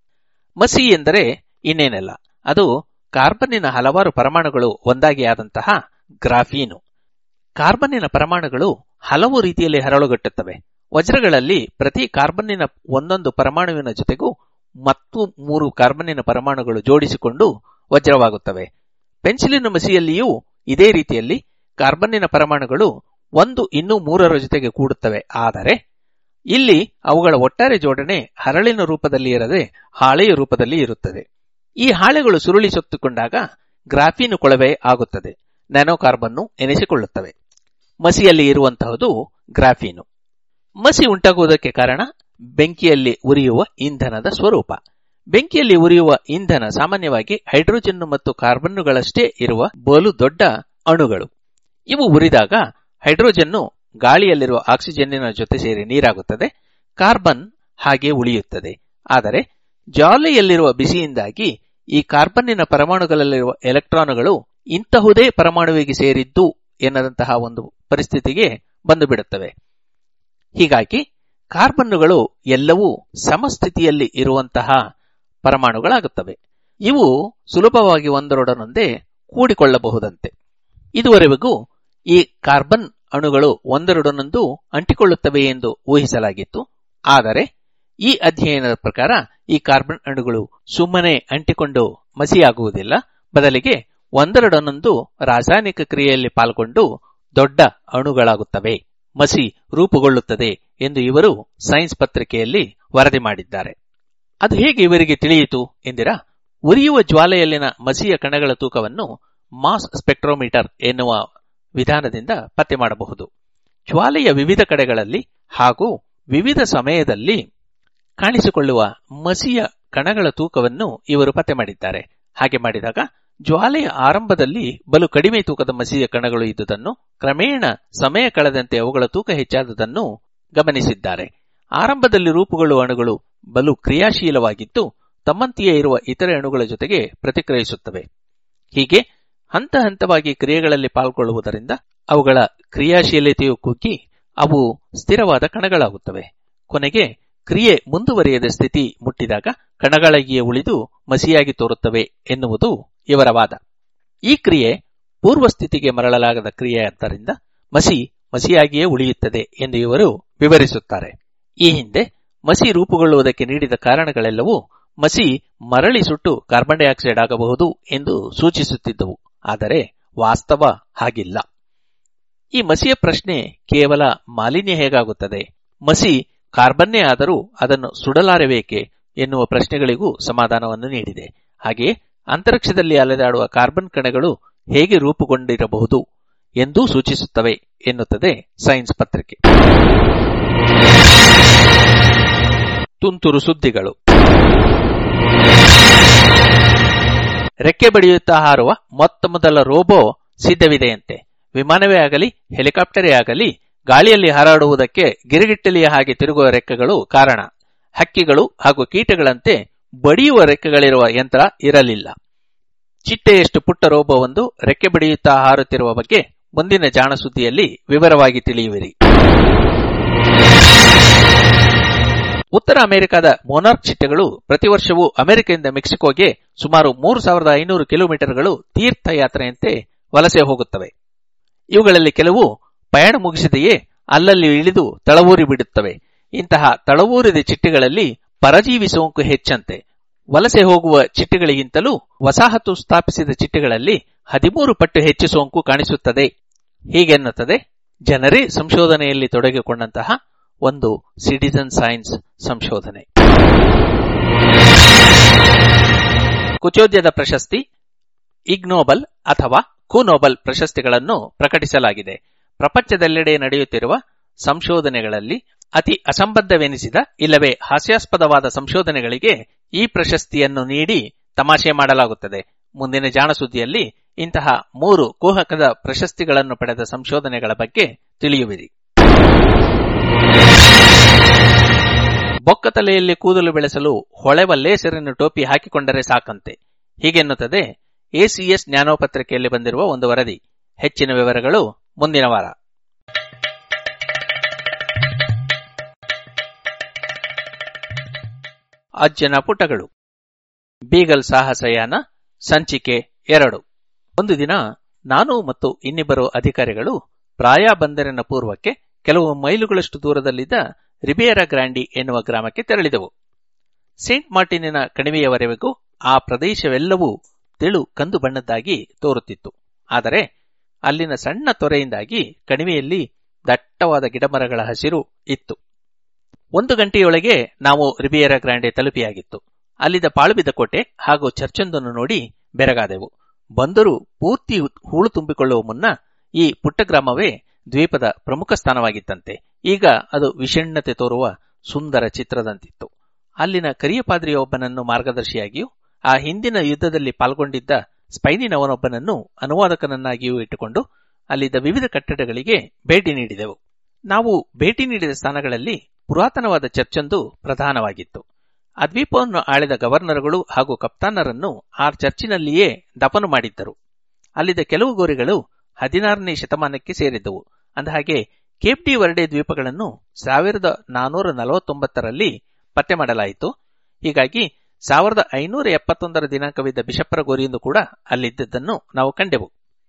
ಮಸಿ ಎಂದರೆ ಇನ್ನೇನಲ್ಲ ಅದು ಕಾರ್ಬನ್ನಿನ ಹಲವಾರು ಪರಮಾಣುಗಳು ಒಂದಾಗಿ ಆದಂತಹ ಗ್ರಾಫೀನು ಕಾರ್ಬನ್ನಿನ ಪರಮಾಣುಗಳು ಹಲವು ರೀತಿಯಲ್ಲಿ ಹರಳುಗಟ್ಟುತ್ತವೆ ವಜ್ರಗಳಲ್ಲಿ ಪ್ರತಿ ಕಾರ್ಬನ್ನಿನ ಒಂದೊಂದು ಪರಮಾಣುವಿನ ಜೊತೆಗೂ ಮತ್ತು ಮೂರು ಕಾರ್ಬನ್ನಿನ ಪರಮಾಣುಗಳು ಜೋಡಿಸಿಕೊಂಡು ವಜ್ರವಾಗುತ್ತವೆ ಪೆನ್ಸಿಲಿನ ಮಸಿಯಲ್ಲಿಯೂ ಇದೇ ರೀತಿಯಲ್ಲಿ ಕಾರ್ಬನ್ನಿನ ಪರಮಾಣುಗಳು ಒಂದು ಇನ್ನೂ ಮೂರರ ಜೊತೆಗೆ ಕೂಡುತ್ತವೆ ಆದರೆ ಇಲ್ಲಿ ಅವುಗಳ ಒಟ್ಟಾರೆ ಜೋಡಣೆ ಹರಳಿನ ರೂಪದಲ್ಲಿ ಇರದೆ ಹಾಳೆಯ ರೂಪದಲ್ಲಿ ಇರುತ್ತದೆ ಈ ಹಾಳೆಗಳು ಸುರುಳಿ ಸುತ್ತಿಕೊಂಡಾಗ ಗ್ರಾಫೀನು ಕೊಳವೆ ಆಗುತ್ತದೆ ನ್ಯಾನೋಕಾರ್ಬನ್ನು ಎನಿಸಿಕೊಳ್ಳುತ್ತವೆ ಮಸಿಯಲ್ಲಿ ಇರುವಂತಹದು ಗ್ರಾಫೀನು ಮಸಿ ಉಂಟಾಗುವುದಕ್ಕೆ ಕಾರಣ ಬೆಂಕಿಯಲ್ಲಿ ಉರಿಯುವ ಇಂಧನದ ಸ್ವರೂಪ ಬೆಂಕಿಯಲ್ಲಿ ಉರಿಯುವ ಇಂಧನ ಸಾಮಾನ್ಯವಾಗಿ ಹೈಡ್ರೋಜನ್ ಮತ್ತು ಕಾರ್ಬನ್ನುಗಳಷ್ಟೇ ಇರುವ ಬಲು ದೊಡ್ಡ ಅಣುಗಳು ಇವು ಉರಿದಾಗ ಹೈಡ್ರೋಜನ್ನು ಗಾಳಿಯಲ್ಲಿರುವ ಆಕ್ಸಿಜನ್ನಿನ ಜೊತೆ ಸೇರಿ ನೀರಾಗುತ್ತದೆ ಕಾರ್ಬನ್ ಹಾಗೆ ಉಳಿಯುತ್ತದೆ ಆದರೆ ಜ್ವಾಲೆಯಲ್ಲಿರುವ ಬಿಸಿಯಿಂದಾಗಿ ಈ ಕಾರ್ಬನ್ನಿನ ಪರಮಾಣುಗಳಲ್ಲಿರುವ ಎಲೆಕ್ಟ್ರಾನುಗಳು ಇಂತಹುದೇ ಪರಮಾಣುವಿಗೆ ಸೇರಿದ್ದು ಎನ್ನದಂತಹ ಒಂದು ಪರಿಸ್ಥಿತಿಗೆ ಬಂದು ಬಿಡುತ್ತವೆ ಹೀಗಾಗಿ ಕಾರ್ಬನ್ನುಗಳು ಎಲ್ಲವೂ ಸಮಸ್ಥಿತಿಯಲ್ಲಿ ಇರುವಂತಹ ಪರಮಾಣುಗಳಾಗುತ್ತವೆ ಇವು ಸುಲಭವಾಗಿ ಒಂದರೊಡನೊಂದೇ ಕೂಡಿಕೊಳ್ಳಬಹುದಂತೆ ಇದುವರೆಗೂ ಈ ಕಾರ್ಬನ್ ಅಣುಗಳು ಒಂದರೊಡನೊಂದು ಅಂಟಿಕೊಳ್ಳುತ್ತವೆ ಎಂದು ಊಹಿಸಲಾಗಿತ್ತು ಆದರೆ ಈ ಅಧ್ಯಯನದ ಪ್ರಕಾರ ಈ ಕಾರ್ಬನ್ ಅಣುಗಳು ಸುಮ್ಮನೆ ಅಂಟಿಕೊಂಡು ಮಸಿಯಾಗುವುದಿಲ್ಲ ಬದಲಿಗೆ ಒಂದರೊಡನೊಂದು ರಾಸಾಯನಿಕ ಕ್ರಿಯೆಯಲ್ಲಿ ಪಾಲ್ಗೊಂಡು ದೊಡ್ಡ ಅಣುಗಳಾಗುತ್ತವೆ ಮಸಿ ರೂಪುಗೊಳ್ಳುತ್ತದೆ ಎಂದು ಇವರು ಸೈನ್ಸ್ ಪತ್ರಿಕೆಯಲ್ಲಿ ವರದಿ ಮಾಡಿದ್ದಾರೆ ಅದು ಹೇಗೆ ಇವರಿಗೆ ತಿಳಿಯಿತು ಎಂದಿರಾ ಉರಿಯುವ ಜ್ವಾಲೆಯಲ್ಲಿನ ಮಸಿಯ ಕಣಗಳ ತೂಕವನ್ನು ಮಾಸ್ ಸ್ಪೆಕ್ಟ್ರೋಮೀಟರ್ ಎನ್ನುವ ವಿಧಾನದಿಂದ ಪತ್ತೆ ಮಾಡಬಹುದು ಜ್ವಾಲೆಯ ವಿವಿಧ ಕಡೆಗಳಲ್ಲಿ ಹಾಗೂ ವಿವಿಧ ಸಮಯದಲ್ಲಿ ಕಾಣಿಸಿಕೊಳ್ಳುವ ಮಸಿಯ ಕಣಗಳ ತೂಕವನ್ನು ಇವರು ಪತ್ತೆ ಮಾಡಿದ್ದಾರೆ ಹಾಗೆ ಮಾಡಿದಾಗ ಜ್ವಾಲೆಯ ಆರಂಭದಲ್ಲಿ ಬಲು ಕಡಿಮೆ ತೂಕದ ಮಸಿಯ ಕಣಗಳು ಇದ್ದುದನ್ನು ಕ್ರಮೇಣ ಸಮಯ ಕಳೆದಂತೆ ಅವುಗಳ ತೂಕ ಹೆಚ್ಚಾದುದನ್ನು ಗಮನಿಸಿದ್ದಾರೆ ಆರಂಭದಲ್ಲಿ ರೂಪುಗೊಳ್ಳುವ ಅಣುಗಳು ಬಲು ಕ್ರಿಯಾಶೀಲವಾಗಿದ್ದು ತಮ್ಮಂತೆಯೇ ಇರುವ ಇತರೆ ಅಣುಗಳ ಜೊತೆಗೆ ಪ್ರತಿಕ್ರಿಯಿಸುತ್ತವೆ ಹೀಗೆ ಹಂತ ಹಂತವಾಗಿ ಕ್ರಿಯೆಗಳಲ್ಲಿ ಪಾಲ್ಗೊಳ್ಳುವುದರಿಂದ ಅವುಗಳ ಕ್ರಿಯಾಶೀಲತೆಯು ಕುಗ್ಗಿ ಅವು ಸ್ಥಿರವಾದ ಕಣಗಳಾಗುತ್ತವೆ ಕೊನೆಗೆ ಕ್ರಿಯೆ ಮುಂದುವರಿಯದ ಸ್ಥಿತಿ ಮುಟ್ಟಿದಾಗ ಕಣಗಳಾಗಿಯೇ ಉಳಿದು ಮಸಿಯಾಗಿ ತೋರುತ್ತವೆ ಎನ್ನುವುದು ಇವರ ವಾದ ಈ ಕ್ರಿಯೆ ಪೂರ್ವ ಸ್ಥಿತಿಗೆ ಮರಳಲಾಗದ ಕ್ರಿಯೆಯಾದ್ದರಿಂದ ಮಸಿ ಮಸಿಯಾಗಿಯೇ ಉಳಿಯುತ್ತದೆ ಎಂದು ಇವರು ವಿವರಿಸುತ್ತಾರೆ ಈ ಹಿಂದೆ ಮಸಿ ರೂಪುಗೊಳ್ಳುವುದಕ್ಕೆ ನೀಡಿದ ಕಾರಣಗಳೆಲ್ಲವೂ ಮಸಿ ಮರಳಿ ಸುಟ್ಟು ಕಾರ್ಬನ್ ಡೈಆಕ್ಸೈಡ್ ಆಗಬಹುದು ಎಂದು ಸೂಚಿಸುತ್ತಿದ್ದವು ಆದರೆ ವಾಸ್ತವ ಹಾಗಿಲ್ಲ ಈ ಮಸಿಯ ಪ್ರಶ್ನೆ ಕೇವಲ ಮಾಲಿನ್ಯ ಹೇಗಾಗುತ್ತದೆ ಮಸಿ ಕಾರ್ಬನ್ನೇ ಆದರೂ ಅದನ್ನು ಸುಡಲಾರಬೇಕೆ ಎನ್ನುವ ಪ್ರಶ್ನೆಗಳಿಗೂ ಸಮಾಧಾನವನ್ನು ನೀಡಿದೆ ಹಾಗೆಯೇ ಅಂತರಿಕ್ಷದಲ್ಲಿ ಅಲೆದಾಡುವ ಕಾರ್ಬನ್ ಕಣಗಳು ಹೇಗೆ ರೂಪುಗೊಂಡಿರಬಹುದು ಎಂದೂ ಸೂಚಿಸುತ್ತವೆ ಎನ್ನುತ್ತದೆ ಸೈನ್ಸ್ ಪತ್ರಿಕೆ ತುಂತುರು ಸುದ್ದಿಗಳು ರೆಕ್ಕೆ ಬಡಿಯುತ್ತಾ ಹಾರುವ ಮೊತ್ತ ಮೊದಲ ರೋಬೋ ಸಿದ್ಧವಿದೆಯಂತೆ ವಿಮಾನವೇ ಆಗಲಿ ಹೆಲಿಕಾಪ್ಟರೇ ಆಗಲಿ ಗಾಳಿಯಲ್ಲಿ ಹಾರಾಡುವುದಕ್ಕೆ ಗಿರಿಗಿಟ್ಟಲಿಯ ಹಾಗೆ ತಿರುಗುವ ರೆಕ್ಕೆಗಳು ಕಾರಣ ಹಕ್ಕಿಗಳು ಹಾಗೂ ಕೀಟಗಳಂತೆ ಬಡಿಯುವ ರೆಕ್ಕೆಗಳಿರುವ ಯಂತ್ರ ಇರಲಿಲ್ಲ ಚಿಟ್ಟೆಯಷ್ಟು ಪುಟ್ಟ ರೋಬೋವೊಂದು ರೆಕ್ಕೆ ಬಡಿಯುತ್ತಾ ಹಾರುತ್ತಿರುವ ಬಗ್ಗೆ ಮುಂದಿನ ಜಾಣ ಸುದ್ದಿಯಲ್ಲಿ ವಿವರವಾಗಿ ತಿಳಿಯುವಿರಿ ಉತ್ತರ ಅಮೆರಿಕದ ಮೊನಾರ್ಕ್ ಚಿಟ್ಟೆಗಳು ಪ್ರತಿ ವರ್ಷವೂ ಅಮೆರಿಕದಿಂದ ಮೆಕ್ಸಿಕೋಗೆ ಸುಮಾರು ಮೂರು ಸಾವಿರದ ಐನೂರು ಕಿಲೋಮೀಟರ್ಗಳು ತೀರ್ಥಯಾತ್ರೆಯಂತೆ ವಲಸೆ ಹೋಗುತ್ತವೆ ಇವುಗಳಲ್ಲಿ ಕೆಲವು ಪಯಣ ಮುಗಿಸಿದೆಯೇ ಅಲ್ಲಲ್ಲಿ ಇಳಿದು ತಳವೂರಿ ಬಿಡುತ್ತವೆ ಇಂತಹ ತಳವೂರಿದ ಚಿಟ್ಟೆಗಳಲ್ಲಿ ಪರಜೀವಿ ಸೋಂಕು ಹೆಚ್ಚಂತೆ ವಲಸೆ ಹೋಗುವ ಚಿಟ್ಟೆಗಳಿಗಿಂತಲೂ ವಸಾಹತು ಸ್ಥಾಪಿಸಿದ ಚಿಟ್ಟೆಗಳಲ್ಲಿ ಹದಿಮೂರು ಪಟ್ಟು ಹೆಚ್ಚು ಸೋಂಕು ಕಾಣಿಸುತ್ತದೆ ಹೀಗೆನ್ನುತ್ತದೆ ಜನರೇ ಸಂಶೋಧನೆಯಲ್ಲಿ ತೊಡಗಿಕೊಂಡಂತಹ ಒಂದು ಸಿಟಿಸನ್ ಸೈನ್ಸ್ ಸಂಶೋಧನೆ ಕುಚೋದ್ಯದ ಪ್ರಶಸ್ತಿ ಇಗ್ನೋಬಲ್ ಅಥವಾ ಕುನೋಬಲ್ ಪ್ರಶಸ್ತಿಗಳನ್ನು ಪ್ರಕಟಿಸಲಾಗಿದೆ ಪ್ರಪಂಚದೆಲ್ಲೆಡೆ ನಡೆಯುತ್ತಿರುವ ಸಂಶೋಧನೆಗಳಲ್ಲಿ ಅತಿ ಅಸಂಬದ್ಧವೆನಿಸಿದ ಇಲ್ಲವೇ ಹಾಸ್ಯಾಸ್ಪದವಾದ ಸಂಶೋಧನೆಗಳಿಗೆ ಈ ಪ್ರಶಸ್ತಿಯನ್ನು ನೀಡಿ ತಮಾಷೆ ಮಾಡಲಾಗುತ್ತದೆ ಮುಂದಿನ ಜಾಣ ಸುದ್ದಿಯಲ್ಲಿ ಇಂತಹ ಮೂರು ಕುಹಕದ ಪ್ರಶಸ್ತಿಗಳನ್ನು ಪಡೆದ ಸಂಶೋಧನೆಗಳ ಬಗ್ಗೆ ತಿಳಿಯುವಿರಿ ಬೊಕ್ಕ ತಲೆಯಲ್ಲಿ ಕೂದಲು ಬೆಳೆಸಲು ಹೊಳೆವ ಲೇಸರಿನ ಟೋಪಿ ಹಾಕಿಕೊಂಡರೆ ಸಾಕಂತೆ ಹೀಗೆನ್ನುತ್ತದೆ ಎಸಿಎಸ್ ಜ್ಞಾನೋಪತ್ರಿಕೆಯಲ್ಲಿ ಬಂದಿರುವ ಒಂದು ವರದಿ ಹೆಚ್ಚಿನ ವಿವರಗಳು ಮುಂದಿನ ವಾರ ಅಜ್ಜನ ಪುಟಗಳು ಬೀಗಲ್ ಸಾಹಸಯಾನ ಸಂಚಿಕೆ ಎರಡು ಒಂದು ದಿನ ನಾನು ಮತ್ತು ಇನ್ನಿಬ್ಬರು ಅಧಿಕಾರಿಗಳು ಪ್ರಾಯ ಬಂದರಿನ ಪೂರ್ವಕ್ಕೆ ಕೆಲವು ಮೈಲುಗಳಷ್ಟು ದೂರದಲ್ಲಿದ್ದ ರಿಬೇರಾ ಗ್ರಾಂಡಿ ಎನ್ನುವ ಗ್ರಾಮಕ್ಕೆ ತೆರಳಿದೆವು ಸೇಂಟ್ ಮಾರ್ಟಿನಿನ ಕಣಿವೆಯವರೆಗೂ ಆ ಪ್ರದೇಶವೆಲ್ಲವೂ ತೆಳು ಕಂದು ಬಣ್ಣದ್ದಾಗಿ ತೋರುತ್ತಿತ್ತು ಆದರೆ ಅಲ್ಲಿನ ಸಣ್ಣ ತೊರೆಯಿಂದಾಗಿ ಕಣಿವೆಯಲ್ಲಿ ದಟ್ಟವಾದ ಗಿಡಮರಗಳ ಹಸಿರು ಇತ್ತು ಒಂದು ಗಂಟೆಯೊಳಗೆ ನಾವು ರಿಬಿಯರಾ ಗ್ರಾಂಡೆ ತಲುಪಿಯಾಗಿತ್ತು ಅಲ್ಲಿದ್ದ ಪಾಳುಬಿದ್ದ ಕೋಟೆ ಹಾಗೂ ಚರ್ಚೊಂದನ್ನು ನೋಡಿ ಬೆರಗಾದೆವು ಬಂದರೂ ಪೂರ್ತಿ ಹೂಳು ತುಂಬಿಕೊಳ್ಳುವ ಮುನ್ನ ಈ ಪುಟ್ಟ ಗ್ರಾಮವೇ ದ್ವೀಪದ ಪ್ರಮುಖ ಸ್ಥಾನವಾಗಿತ್ತಂತೆ ಈಗ ಅದು ವಿಷಣ್ಣತೆ ತೋರುವ ಸುಂದರ ಚಿತ್ರದಂತಿತ್ತು ಅಲ್ಲಿನ ಕರಿಯ ಪಾದ್ರಿಯೊಬ್ಬನನ್ನು ಮಾರ್ಗದರ್ಶಿಯಾಗಿಯೂ ಆ ಹಿಂದಿನ ಯುದ್ಧದಲ್ಲಿ ಪಾಲ್ಗೊಂಡಿದ್ದ ಸ್ಪೈನಿನವನೊಬ್ಬನನ್ನು ಅನುವಾದಕನನ್ನಾಗಿಯೂ ಇಟ್ಟುಕೊಂಡು ಅಲ್ಲಿದ್ದ ವಿವಿಧ ಕಟ್ಟಡಗಳಿಗೆ ಭೇಟಿ ನೀಡಿದೆವು ನಾವು ಭೇಟಿ ನೀಡಿದ ಸ್ಥಾನಗಳಲ್ಲಿ ಪುರಾತನವಾದ ಚರ್ಚೊಂದು ಪ್ರಧಾನವಾಗಿತ್ತು ಆ ದ್ವೀಪವನ್ನು ಆಳಿದ ಗವರ್ನರ್ಗಳು ಹಾಗೂ ಕಪ್ತಾನರನ್ನು ಆ ಚರ್ಚಿನಲ್ಲಿಯೇ ದಫನು ಮಾಡಿದ್ದರು ಅಲ್ಲಿದ್ದ ಕೆಲವು ಗೋರಿಗಳು ಹದಿನಾರನೇ ಶತಮಾನಕ್ಕೆ ಸೇರಿದ್ದವು ಅಂದಹಾಗೆ ಕೇಪ್ ಡಿ ವರ್ಡೆ ದ್ವೀಪಗಳನ್ನು ಸಾವಿರದ ನಾನೂರ ನಲವತ್ತೊಂಬತ್ತರಲ್ಲಿ ಪತ್ತೆ ಮಾಡಲಾಯಿತು ಹೀಗಾಗಿ ಸಾವಿರದ ಐನೂರ ಎಪ್ಪತ್ತೊಂದರ ದಿನಾಂಕವಿದ್ದ ಬಿಷಪ್ಪರ ಗೋರಿಯೊಂದು ಕೂಡ ಅಲ್ಲಿದ್ದದ್ದನ್ನು ನಾವು ಕಂಡೆವು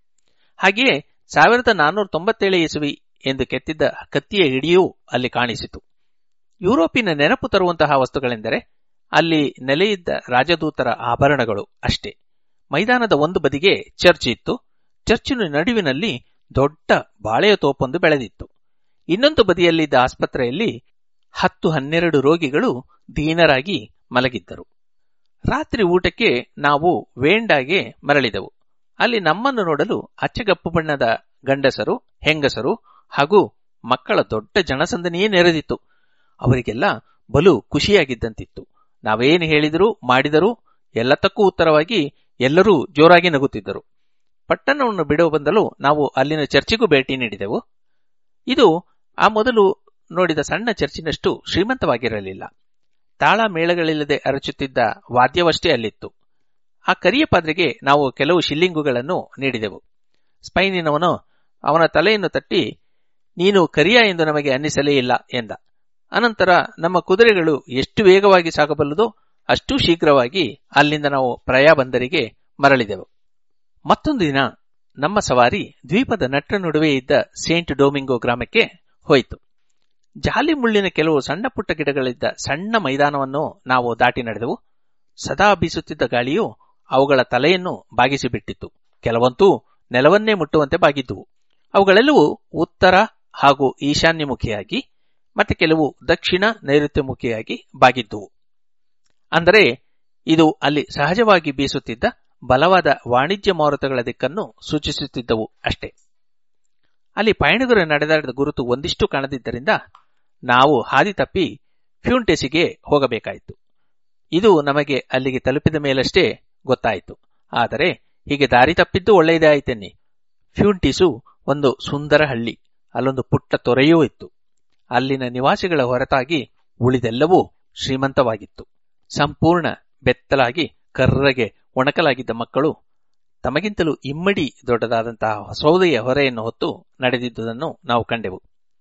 ಹಾಗೆಯೇ ಸಾವಿರದ ನಾನೂರ ತೊಂಬತ್ತೇಳು ಇಸುವಿ ಎಂದು ಕೆತ್ತಿದ್ದ ಕತ್ತಿಯ ಹಿಡಿಯೂ ಅಲ್ಲಿ ಕಾಣಿಸಿತು ಯುರೋಪಿನ ನೆನಪು ತರುವಂತಹ ವಸ್ತುಗಳೆಂದರೆ ಅಲ್ಲಿ ನೆಲೆಯಿದ್ದ ರಾಜದೂತರ ಆಭರಣಗಳು ಅಷ್ಟೇ ಮೈದಾನದ ಒಂದು ಬದಿಗೆ ಚರ್ಚ್ ಇತ್ತು ಚರ್ಚಿನ ನಡುವಿನಲ್ಲಿ ದೊಡ್ಡ ಬಾಳೆಯ ತೋಪೊಂದು ಬೆಳೆದಿತ್ತು ಇನ್ನೊಂದು ಬದಿಯಲ್ಲಿದ್ದ ಆಸ್ಪತ್ರೆಯಲ್ಲಿ ಹತ್ತು ಹನ್ನೆರಡು ರೋಗಿಗಳು ದೀನರಾಗಿ ಮಲಗಿದ್ದರು ರಾತ್ರಿ ಊಟಕ್ಕೆ ನಾವು ವೇಂಡಾಗೆ ಮರಳಿದೆವು ಅಲ್ಲಿ ನಮ್ಮನ್ನು ನೋಡಲು ಅಚ್ಚಗಪ್ಪು ಬಣ್ಣದ ಗಂಡಸರು ಹೆಂಗಸರು ಹಾಗೂ ಮಕ್ಕಳ ದೊಡ್ಡ ಜನಸಂದಣಿಯೇ ನೆರೆದಿತ್ತು ಅವರಿಗೆಲ್ಲ ಬಲು ಖುಷಿಯಾಗಿದ್ದಂತಿತ್ತು ನಾವೇನು ಹೇಳಿದರೂ ಮಾಡಿದರೂ ಎಲ್ಲತಕ್ಕೂ ಉತ್ತರವಾಗಿ ಎಲ್ಲರೂ ಜೋರಾಗಿ ನಗುತ್ತಿದ್ದರು ಪಟ್ಟಣವನ್ನು ಬಿಡುವ ಬಂದಲು ನಾವು ಅಲ್ಲಿನ ಚರ್ಚಿಗೂ ಭೇಟಿ ನೀಡಿದೆವು ಇದು ಆ ಮೊದಲು ನೋಡಿದ ಸಣ್ಣ ಚರ್ಚಿನಷ್ಟು ಶ್ರೀಮಂತವಾಗಿರಲಿಲ್ಲ ತಾಳ ಮೇಳಗಳಿಲ್ಲದೆ ಅರಚುತ್ತಿದ್ದ ವಾದ್ಯವಷ್ಟೇ ಅಲ್ಲಿತ್ತು ಆ ಕರಿಯ ಪಾದ್ರಿಗೆ ನಾವು ಕೆಲವು ಶಿಲ್ಲಿಂಗುಗಳನ್ನು ನೀಡಿದೆವು ಸ್ಪೈನಿನವನು ಅವನ ತಲೆಯನ್ನು ತಟ್ಟಿ ನೀನು ಕರಿಯ ಎಂದು ನಮಗೆ ಅನ್ನಿಸಲೇ ಇಲ್ಲ ಎಂದ ಅನಂತರ ನಮ್ಮ ಕುದುರೆಗಳು ಎಷ್ಟು ವೇಗವಾಗಿ ಸಾಗಬಲ್ಲದೋ ಅಷ್ಟೂ ಶೀಘ್ರವಾಗಿ ಅಲ್ಲಿಂದ ನಾವು ಪ್ರಯ ಬಂದರಿಗೆ ಮರಳಿದೆವು ಮತ್ತೊಂದು ದಿನ ನಮ್ಮ ಸವಾರಿ ದ್ವೀಪದ ನಟ್ಟ ನಡುವೆ ಇದ್ದ ಸೇಂಟ್ ಡೊಮಿಂಗೋ ಗ್ರಾಮಕ್ಕೆ ಹೋಯಿತು ಜಾಲಿ ಮುಳ್ಳಿನ ಕೆಲವು ಸಣ್ಣ ಪುಟ್ಟ ಗಿಡಗಳಿದ್ದ ಸಣ್ಣ ಮೈದಾನವನ್ನು ನಾವು ದಾಟಿ ನಡೆದೆವು ಸದಾ ಬೀಸುತ್ತಿದ್ದ ಗಾಳಿಯು ಅವುಗಳ ತಲೆಯನ್ನು ಬಾಗಿಸಿ ಬಿಟ್ಟಿತ್ತು ಕೆಲವಂತೂ ನೆಲವನ್ನೇ ಮುಟ್ಟುವಂತೆ ಬಾಗಿದ್ದುವು ಅವುಗಳೆಲ್ಲವೂ ಉತ್ತರ ಹಾಗೂ ಈಶಾನ್ಯಮುಖಿಯಾಗಿ ಮತ್ತೆ ಕೆಲವು ದಕ್ಷಿಣ ನೈಋತ್ಯಮುಖಿಯಾಗಿ ಬಾಗಿದ್ದುವು ಅಂದರೆ ಇದು ಅಲ್ಲಿ ಸಹಜವಾಗಿ ಬೀಸುತ್ತಿದ್ದ ಬಲವಾದ ವಾಣಿಜ್ಯ ಮಾರುತಗಳ ದಿಕ್ಕನ್ನು ಸೂಚಿಸುತ್ತಿದ್ದವು ಅಷ್ಟೇ ಅಲ್ಲಿ ಪಯಣಿಗರು ನಡೆದಾಡಿದ ಗುರುತು ಒಂದಿಷ್ಟು ಕಾಣದಿದ್ದರಿಂದ ನಾವು ಹಾದಿ ತಪ್ಪಿ ಫ್ಯೂಂಟೆಸಿಗೆ ಹೋಗಬೇಕಾಯಿತು ಇದು ನಮಗೆ ಅಲ್ಲಿಗೆ ತಲುಪಿದ ಮೇಲಷ್ಟೇ ಗೊತ್ತಾಯಿತು ಆದರೆ ಹೀಗೆ ದಾರಿ ತಪ್ಪಿದ್ದು ಒಳ್ಳೆಯದೇ ಆಯ್ತೆನ್ನಿ ಫ್ಯೂಂಟಿಸು ಒಂದು ಸುಂದರ ಹಳ್ಳಿ ಅಲ್ಲೊಂದು ಪುಟ್ಟ ತೊರೆಯೂ ಇತ್ತು ಅಲ್ಲಿನ ನಿವಾಸಿಗಳ ಹೊರತಾಗಿ ಉಳಿದೆಲ್ಲವೂ ಶ್ರೀಮಂತವಾಗಿತ್ತು ಸಂಪೂರ್ಣ ಬೆತ್ತಲಾಗಿ ಕರ್ರಗೆ ಒಣಕಲಾಗಿದ್ದ ಮಕ್ಕಳು ತಮಗಿಂತಲೂ ಇಮ್ಮಡಿ ದೊಡ್ಡದಾದಂತಹ ಸೌದೆಯ ಹೊರೆಯನ್ನು ಹೊತ್ತು ನಡೆದಿದ್ದುದನ್ನು ನಾವು ಕಂಡೆವು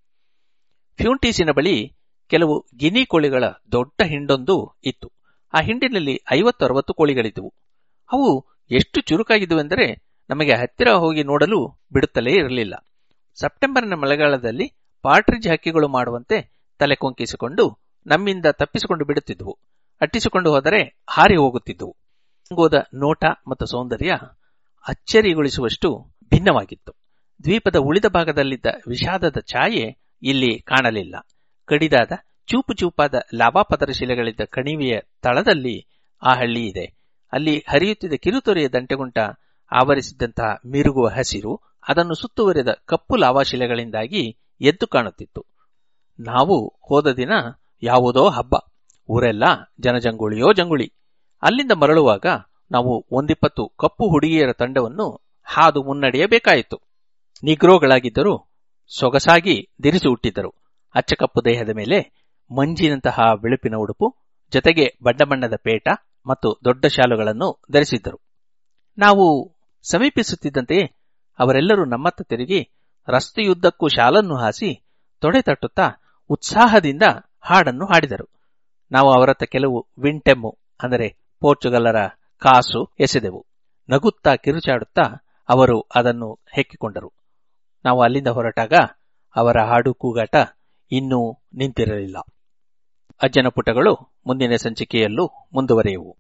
ಫ್ಯೂಂಟೀಸಿನ ಬಳಿ ಕೆಲವು ಗಿನಿ ಕೋಳಿಗಳ ದೊಡ್ಡ ಹಿಂಡೊಂದು ಇತ್ತು ಆ ಹಿಂಡಿನಲ್ಲಿ ಐವತ್ತು ಅರವತ್ತು ಕೋಳಿಗಳಿದ್ದವು ಅವು ಎಷ್ಟು ಚುರುಕಾಗಿದ್ದುವೆಂದರೆ ನಮಗೆ ಹತ್ತಿರ ಹೋಗಿ ನೋಡಲು ಬಿಡುತ್ತಲೇ ಇರಲಿಲ್ಲ ಸೆಪ್ಟೆಂಬರ್ನ ಮಳೆಗಾಲದಲ್ಲಿ ಪಾಟ್ರಿಜ್ ಹಕ್ಕಿಗಳು ಮಾಡುವಂತೆ ತಲೆ ಕೊಂಕಿಸಿಕೊಂಡು ನಮ್ಮಿಂದ ತಪ್ಪಿಸಿಕೊಂಡು ಬಿಡುತ್ತಿದ್ದವು ಅಟ್ಟಿಸಿಕೊಂಡು ಹೋದರೆ ಹಾರಿ ಹೋಗುತ್ತಿದ್ದವು ಹೋದ ನೋಟ ಮತ್ತು ಸೌಂದರ್ಯ ಅಚ್ಚರಿಗೊಳಿಸುವಷ್ಟು ಭಿನ್ನವಾಗಿತ್ತು ದ್ವೀಪದ ಉಳಿದ ಭಾಗದಲ್ಲಿದ್ದ ವಿಷಾದದ ಛಾಯೆ ಇಲ್ಲಿ ಕಾಣಲಿಲ್ಲ ಕಡಿದಾದ ಚೂಪು ಚೂಪಾದ ಲಾಭಾಪದರ ಶಿಲೆಗಳಿದ್ದ ಕಣಿವೆಯ ತಳದಲ್ಲಿ ಆ ಹಳ್ಳಿ ಇದೆ ಅಲ್ಲಿ ಹರಿಯುತ್ತಿದ್ದ ಕಿರುತೊರೆಯ ದಂಟೆಗುಂಟ ಆವರಿಸಿದ್ದಂತಹ ಮಿರುಗುವ ಹಸಿರು ಅದನ್ನು ಸುತ್ತುವರಿದ ಕಪ್ಪು ಲಾವಾಶಿಲೆಗಳಿಂದಾಗಿ ಎದ್ದು ಕಾಣುತ್ತಿತ್ತು ನಾವು ಹೋದ ದಿನ ಯಾವುದೋ ಹಬ್ಬ ಊರೆಲ್ಲ ಜನಜಂಗುಳಿಯೋ ಜಂಗುಳಿ ಅಲ್ಲಿಂದ ಮರಳುವಾಗ ನಾವು ಒಂದಿಪ್ಪತ್ತು ಕಪ್ಪು ಹುಡುಗಿಯರ ತಂಡವನ್ನು ಹಾದು ಮುನ್ನಡೆಯಬೇಕಾಯಿತು ನಿಗ್ರೋಗಳಾಗಿದ್ದರೂ ಸೊಗಸಾಗಿ ದಿರಿಸಿ ಹುಟ್ಟಿದ್ದರು ಅಚ್ಚಕಪ್ಪು ದೇಹದ ಮೇಲೆ ಮಂಜಿನಂತಹ ಬಿಳುಪಿನ ಉಡುಪು ಜೊತೆಗೆ ಬಣ್ಣ ಬಣ್ಣದ ಪೇಟ ಮತ್ತು ದೊಡ್ಡ ಶಾಲುಗಳನ್ನು ಧರಿಸಿದ್ದರು ನಾವು ಸಮೀಪಿಸುತ್ತಿದ್ದಂತೆಯೇ ಅವರೆಲ್ಲರೂ ನಮ್ಮತ್ತ ತಿರುಗಿ ರಸ್ತೆಯುದ್ದಕ್ಕೂ ಶಾಲನ್ನು ಹಾಸಿ ತೊಡೆ ತಟ್ಟುತ್ತಾ ಉತ್ಸಾಹದಿಂದ ಹಾಡನ್ನು ಹಾಡಿದರು ನಾವು ಅವರತ್ತ ಕೆಲವು ವಿಂಟೆಮ್ಮು ಅಂದರೆ ಪೋರ್ಚುಗಲ್ಲರ ಕಾಸು ಎಸೆದೆವು ನಗುತ್ತಾ ಕಿರುಚಾಡುತ್ತಾ ಅವರು ಅದನ್ನು ಹೆಕ್ಕಿಕೊಂಡರು ನಾವು ಅಲ್ಲಿಂದ ಹೊರಟಾಗ ಅವರ ಹಾಡು ಕೂಗಾಟ ಇನ್ನೂ ನಿಂತಿರಲಿಲ್ಲ ಅಜ್ಜನ ಪುಟಗಳು ಮುಂದಿನ ಸಂಚಿಕೆಯಲ್ಲೂ ಮುಂದುವರಿಯುವು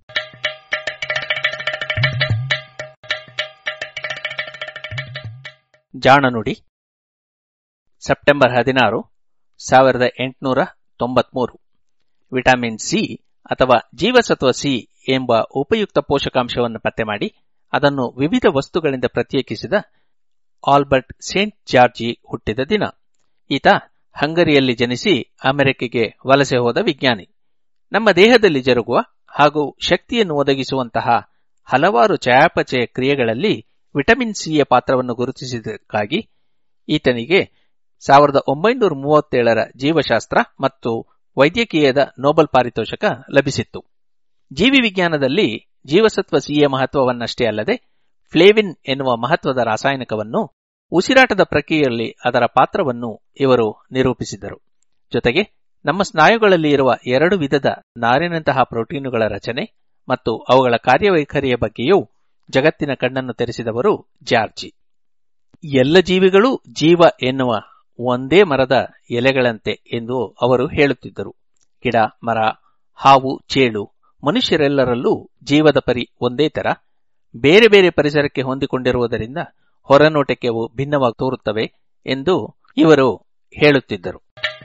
ಜಾಣನುಡಿ ಸೆಪ್ಟೆಂಬರ್ ಹದಿನಾರು ಸಾವಿರದ ಎಂಟುನೂರ ತೊಂಬತ್ಮೂರು ವಿಟಮಿನ್ ಸಿ ಅಥವಾ ಜೀವಸತ್ವ ಸಿ ಎಂಬ ಉಪಯುಕ್ತ ಪೋಷಕಾಂಶವನ್ನು ಪತ್ತೆ ಮಾಡಿ ಅದನ್ನು ವಿವಿಧ ವಸ್ತುಗಳಿಂದ ಪ್ರತ್ಯೇಕಿಸಿದ ಆಲ್ಬರ್ಟ್ ಸೇಂಟ್ ಜಾರ್ಜಿ ಹುಟ್ಟಿದ ದಿನ ಈತ ಹಂಗರಿಯಲ್ಲಿ ಜನಿಸಿ ಅಮೆರಿಕೆಗೆ ವಲಸೆ ಹೋದ ವಿಜ್ಞಾನಿ ನಮ್ಮ ದೇಹದಲ್ಲಿ ಜರುಗುವ ಹಾಗೂ ಶಕ್ತಿಯನ್ನು ಒದಗಿಸುವಂತಹ ಹಲವಾರು ಚಯಾಪಚಯ ಕ್ರಿಯೆಗಳಲ್ಲಿ ವಿಟಮಿನ್ ಸಿಯ ಪಾತ್ರವನ್ನು ಗುರುತಿಸಿದ್ದಕ್ಕಾಗಿ ಈತನಿಗೆ ಸಾವಿರದ ಒಂಬೈನೂರ ಮೂವತ್ತೇಳರ ಜೀವಶಾಸ್ತ್ರ ಮತ್ತು ವೈದ್ಯಕೀಯದ ನೋಬೆಲ್ ಪಾರಿತೋಷಕ ಲಭಿಸಿತ್ತು ಜೀವಿ ವಿಜ್ಞಾನದಲ್ಲಿ ಜೀವಸತ್ವ ಸಿಯ ಮಹತ್ವವನ್ನಷ್ಟೇ ಅಲ್ಲದೆ ಫ್ಲೇವಿನ್ ಎನ್ನುವ ಮಹತ್ವದ ರಾಸಾಯನಿಕವನ್ನು ಉಸಿರಾಟದ ಪ್ರಕ್ರಿಯೆಯಲ್ಲಿ ಅದರ ಪಾತ್ರವನ್ನು ಇವರು ನಿರೂಪಿಸಿದರು ಜೊತೆಗೆ ನಮ್ಮ ಸ್ನಾಯುಗಳಲ್ಲಿ ಇರುವ ಎರಡು ವಿಧದ ನಾರಿನಂತಹ ಪ್ರೋಟೀನುಗಳ ರಚನೆ ಮತ್ತು ಅವುಗಳ ಕಾರ್ಯವೈಖರಿಯ ಬಗ್ಗೆಯೂ ಜಗತ್ತಿನ ಕಣ್ಣನ್ನು ತೆರೆಸಿದವರು ಜಾರ್ಜಿ ಎಲ್ಲ ಜೀವಿಗಳೂ ಜೀವ ಎನ್ನುವ ಒಂದೇ ಮರದ ಎಲೆಗಳಂತೆ ಎಂದು ಅವರು ಹೇಳುತ್ತಿದ್ದರು ಗಿಡ ಮರ ಹಾವು ಚೇಳು ಮನುಷ್ಯರೆಲ್ಲರಲ್ಲೂ ಜೀವದ ಪರಿ ಒಂದೇ ತರ ಬೇರೆ ಬೇರೆ ಪರಿಸರಕ್ಕೆ ಹೊಂದಿಕೊಂಡಿರುವುದರಿಂದ ಹೊರನೋಟಕ್ಕೆ ಅವು ಭಿನ್ನವಾಗಿ ತೋರುತ್ತವೆ ಎಂದು ಇವರು ಹೇಳುತ್ತಿದ್ದರು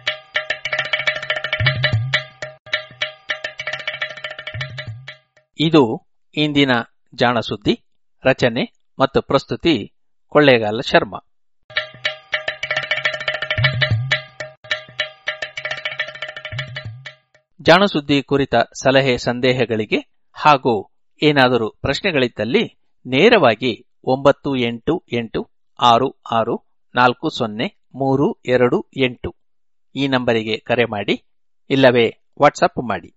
ಇದು ಇಂದಿನ ಜಾಣ ಸುದ್ದಿ ರಚನೆ ಮತ್ತು ಪ್ರಸ್ತುತಿ ಕೊಳ್ಳೇಗಾಲ ಶರ್ಮಾ ಜಾಣಸುದ್ದಿ ಕುರಿತ ಸಲಹೆ ಸಂದೇಹಗಳಿಗೆ ಹಾಗೂ ಏನಾದರೂ ಪ್ರಶ್ನೆಗಳಿದ್ದಲ್ಲಿ ನೇರವಾಗಿ ಒಂಬತ್ತು ಎಂಟು ಎಂಟು ಆರು ಆರು ನಾಲ್ಕು ಸೊನ್ನೆ ಮೂರು ಎರಡು ಎಂಟು ಈ ನಂಬರಿಗೆ ಕರೆ ಮಾಡಿ ಇಲ್ಲವೇ ವಾಟ್ಸಪ್ ಮಾಡಿ